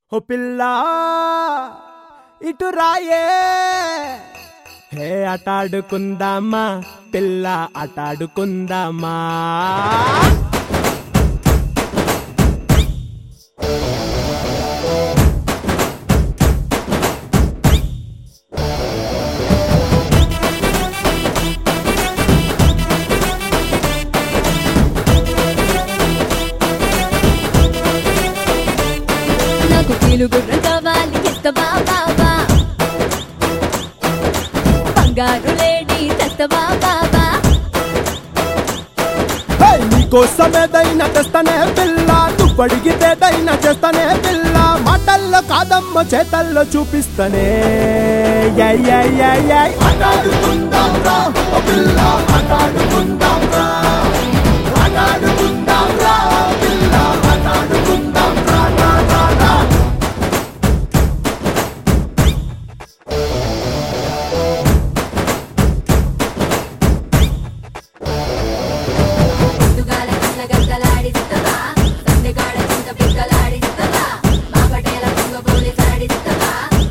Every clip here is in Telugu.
ఓ పిల్ల ఇటు రాయే హే ఆటాడుకుందామా పిల్ల ఆటాడుకుందామా నాకు కీలుగుర్రం కావాలి ఇస్తవా బాబా బంగారు లేడీ తెస్తవా బాబా హే, నీకోసమేదైనా తెస్తానే పిల్ల నువ్వు అడిగితేదైనా చేస్తానే పిల్ల మాటల్లో కాదమ్మ చేతల్లో చూపిస్తానే యై, యై, యై, యై. ఆటాడుకుందాంరా, ఓ పిల్ల, ఆటాడుకుందాంరా. ఆటాడుకుందాంరా, పిల్ల, ఆటాడుకుందాంరా, రా, రా, రా. పొద్దుగాల కన్న గద్దలాడిస్తవా సందెగాడ చింత పిక్కలాడిస్తవా మా పటేల పొంగ పోలీసాడిస్తవా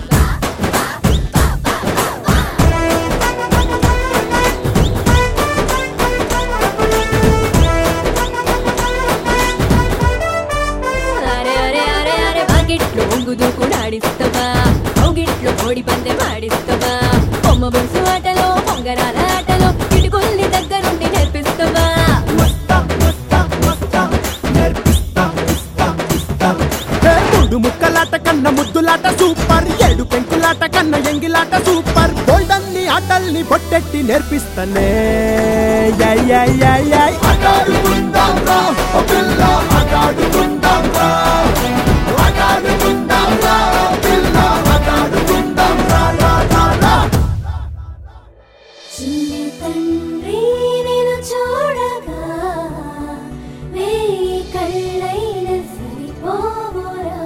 అరే అరే అరే అరే బాకెట్లో ఒంగుదు కూడా ఆడిస్తవా ఒంగిట్లో కోడి పందె మాడిస్తవా బొమ్మ బొంసు ఆటలో పొంగరాల ఆటలో ఇటుకొల్లి దగ్గరుండి నేర్పిస్తవా వస్తా, వస్తా, వస్తా, నేర్పిస్తా, ఇస్తా, ఇస్తా. హే, మూడు ముక్కలాట కన్న ముద్దులాట సూపర్ ఏడు పెంకులాట కన్న ఎంగిలాట సూపర్ గోల్డన్ని ఆటల్ని పొట్టెట్టి నేర్పిస్తానే యై, యై, యై, యై. ఆటాడుకుందాంరా, ఓ పిల్ల, ఆటాడుకుందాంరా. ఆటాడుకుందాంరా, పిల్ల, ఆటాడుకుందాంరా, రా, రా, రా. చిన్ని తండ్రి నేను చూడగా వేయి కళ్ళైన సరిపోవురా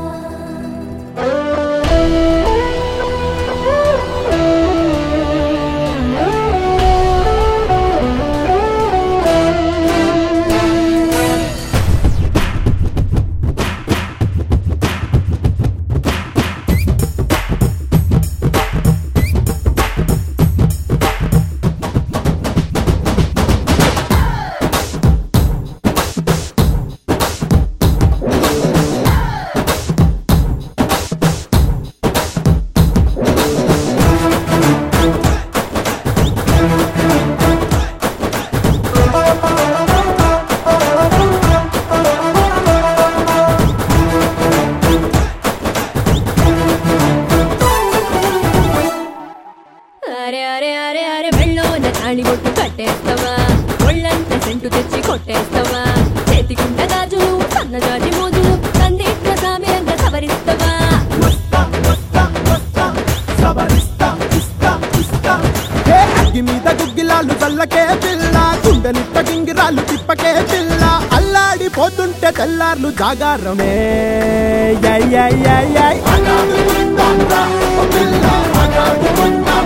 అరే అరే అరే అరే మెళ్ళోన తాళి బొట్టు కట్టేస్తావా ఒళ్ళంత సెంటు తెచ్చి కొట్టేస్తావా చేతికుంట గాజులు సన్నజాజి మోజులు సందీప్ల సామ్యంగా సవరిస్తావా వస్తా, వస్తా, వస్తా, సవరిస్తా, ఇస్తా, ఇస్తా. హే, అగ్గి మీద గుగ్గిలాలు చల్లకే పిల్ల గుండెనిట్ట గింగిరాలు తిప్పకే పిల్ల అల్లాడిపోతుంటే తెల్లార్లు జాగారమే యై, యై, యై, యై. ఆటాడుకుందాంరా, ఓ పిల్ల, ఆటాడుకుందాం